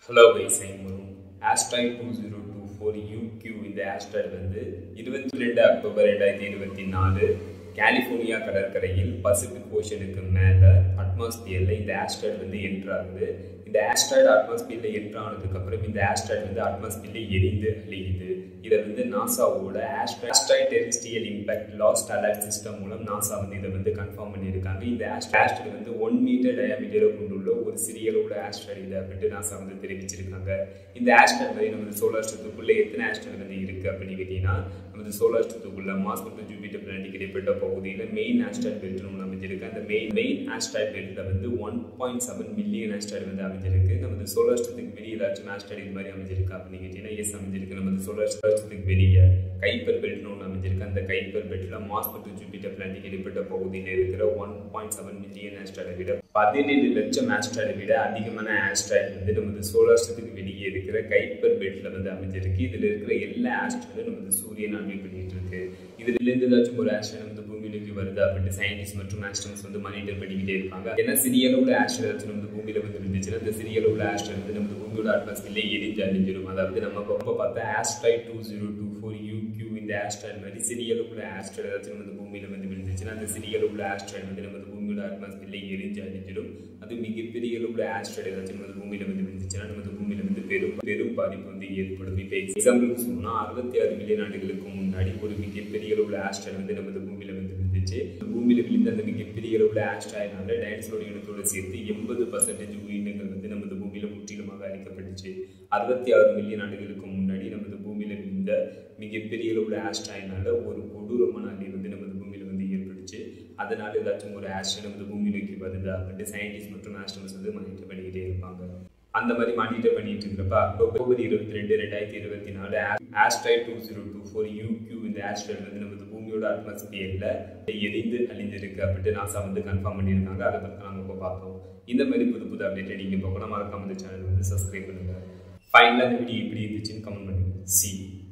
hello guys I'm வரும் asteroid two zero two four U Q இந்த asteroid வந்து இருபத்தி ரெண்டு அக்டோபர் ரெண்டாயிரத்தி இருபத்தி நாலு கலிஃபோர்னியா கடற்கரையில் பசிபிக் ஓஷனுக்கு மேலே அட்மாஸ்பியரில் இந்த ஆஸ்ட்ராய்டு வந்து என்ட்ரு ஆகுது இந்த ஆஸ்ட்ராய்டு அட்மாஸ்பியரில் என்ட்ரு ஆனதுக்கப்புறம் இந்த ஆஸ்ட்ராய்டு வந்து அட்மாஸ்பியரில் எரிந்து அழியுது இதை வந்து நாசாவோட astro asteroid terrestrial impact last alert system மூலம் நாசா வந்து இதை வந்து கன்ஃபார்ம் பண்ணியிருக்காங்க இந்த ஆஸ்ட்ராய்டு வந்து ஒன் மீட்டர் டயாமீட்டரை கொண்டுள்ள ஒரு சிறிய அளவுல ஆஸ்ட்ராய்டு இது அப்படின்ட்டு நாசா வந்து தெரிவிச்சிருக்காங்க இந்த ஆஸ்ட்ராய்டு வந்து நமது சோலார் ஸ்டத்துக்குள்ள எத்தனை ஆஸ்ட்ராய்டு வந்து இருக்கு அப்படின்னு கேட்டீங்கன்னா நமது சோலார் ஸ்டத்துக்குள்ள மாஸ் மற்றும் ஜூபிட்டர் பிளானட் இடைப்பட்ட பகுதியில் மெயின் ஆஸ்ட்ராய்டு பெல்ட் ஒன்று அமைஞ்சிருக்கு அந்த மெயின் மெயின் ஆஸ்ட்ராய்டு பெல்ட்ல வந்து one point seven million asteroid வந்து அமைஞ்சிருக்கு நமது சோலார் ஸ்டத்துக்கு வெளியே ஏதாச்சும் ஆஸ்ட்ராய்டு இது மாதிரி அமைஞ்சிருக்கு அப்படின்னு கேட்டீங்கன்னா எஸ் அமைஞ்சிருக்கு நமது சோலார் ஸ்டத்துக்கு வெளியே கைப்பர் பெல்ட்னு ஒன்று அமைஞ்சிருக்கு அந்த கைப்பர் பெல்ட்ல மாஸ் மற்றும் ஜூபிட்டர் பிளானட் இடைப்பட்ட பகுதியில் இருக்கிற ஒன் பாயிண்ட் செவன் மில்லியன் ஆஸ்ட்ராய்டை விட பதினேழு லட்சம் ஆஸ்ட்ராய்டை விட அதிகமான ஆஸ்ட்ராய்டு வந்து நமது சோலார் ஸ்டத்துக்கு வெளியே இருக்கிற கைப்பர் பெல்ட்ல வந்து அமைஞ்சிருக்கு இதுல இருக்கிற எல்லா ஆஸ்ட்ராய்டும் நமது சூரியன் ஆய்வு பண்ணிட்டு இருக்கு இதுல இருந்து ஏதாச்சும் ஒரு ஆஸ்ட்ராய்டு வந்து பூமி நோக்கி வருது அப்படின்ட்டு சயின்டிஸ்ட் மற்றும் ஆஸ்ட்ரோனஸ் வந்து மானிட்டர் பண்ணிக்கிட்டே இருப்பாங்க ஏன்னா சிறிய அளவுல ஆஸ்ட்ராய்டு ஏதாச்சும் நமது பூமியில வந்து இருந்துச்சுன்னா அந்த சிறிய அளவுல ஆஸ்ட்ராய்டு வந்து நமது பூமியோட அட்மாஸ்பியர்ல எரிஞ்சு அழிஞ்சிரும் அதாவது நம்ம இப்போ பார்த்தா asteroid two zero two four U Q இந்த ஆஸ்ட்ராய்டு மாதிரி சிறிய அளவுல ஆஸ்ட்ராய்டு ஏதாச்சும் நமது பூமியில வந்து விழுந்துச்சுன்னா அந்த சிறிய அளவுல ஆஸ்ட்ராய்டு வந்து நமது பூமியோட அட்மாஸ்பியர்ல எரிஞ்சு அழிஞ்சிடும் அது மிகப்பெரிய அளவுல ஆஸ்ட்ராய்டு ஏதாச்சும் நமது பூமியில வந்து விழுந்துச்சுன்னா நமது பூமியில வந்து பெரும் பெரும் பாதிப்பு வந்து ஏற்படும் இப்போ எக்ஸாம்பிளுக்கு சொன்னா அறுபத்தி ஆறு மில்லியன் ஆண்டுகளுக்கு முன்னாடி ஒரு மிகப்பெரிய அளவுல ஆஸ்ட்ராய்டு வந்து நமது பூமியில வந்து விழுந்துச்சு பூமியில விழுந்த அந்த மிகப்பெரிய அளவுல ஆஸ்ட்ராய்டுனால டைனோசரோட இனத்தோட சேர்த்து எண்பது பர்சன்டேஜ் உயிரினங்கள் வந்து நமது பூமியில முற்றிலுமாக அழிக்கப்பட்டுச்சு அறுபத்தி ஆறு மில்லியன் ஆண்டுகளுக்கு முன்னாடி நமது பூமியில விழுந்த மிகப்பெரிய அளவுல ஆஸ்ட்ராய்டுனால ஒரு கொடூரமான அழி வந்து நமது பூமியில வந்து ஏற்பட்டுச்சு அதனால ஏதாச்சும் ஒரு ஆஸ்ட்ராய்டு நமது பூமி நோக்கி வருதா அப்படின்ட்டு சயின்டிஸ்ட் மற்றும் ஆஸ்ட்ரோனஸ் வந்து மானிட்டர் பண்ணிக்கிட்டே இருப்பாங்க அந்த மாதிரி மானிட்டர் பண்ணிட்டு இருக்கிறப்ப அக்டோபர் இருபத்தி ரெண்டு ரெண்டாயிரத்தி இருபத்தி நாலு asteroid two zero two four U Q இந்த ஆஸ்ட்ராய்டு வந்து நமது பூமியோட அட்மாஸ்பியர்ல எரிந்து அழிஞ்சிருக்கு அப்படின்ட்டு நாசா வந்து கன்ஃபார்ம் பண்ணியிருக்காங்க அதை பற்றி நாங்கள் இப்போ பார்த்தோம் இந்த மாதிரி புது புது அப்டேட் நீங்கள் பார்க்கணும் மறக்காம இந்த சேனல் வந்து சப்ஸ்கிரைப் பண்ணுங்க ஃபைனலாக இந்த வீடியோ எப்படி இருந்துச்சுன்னு கமெண்ட் பண்ணுங்க சி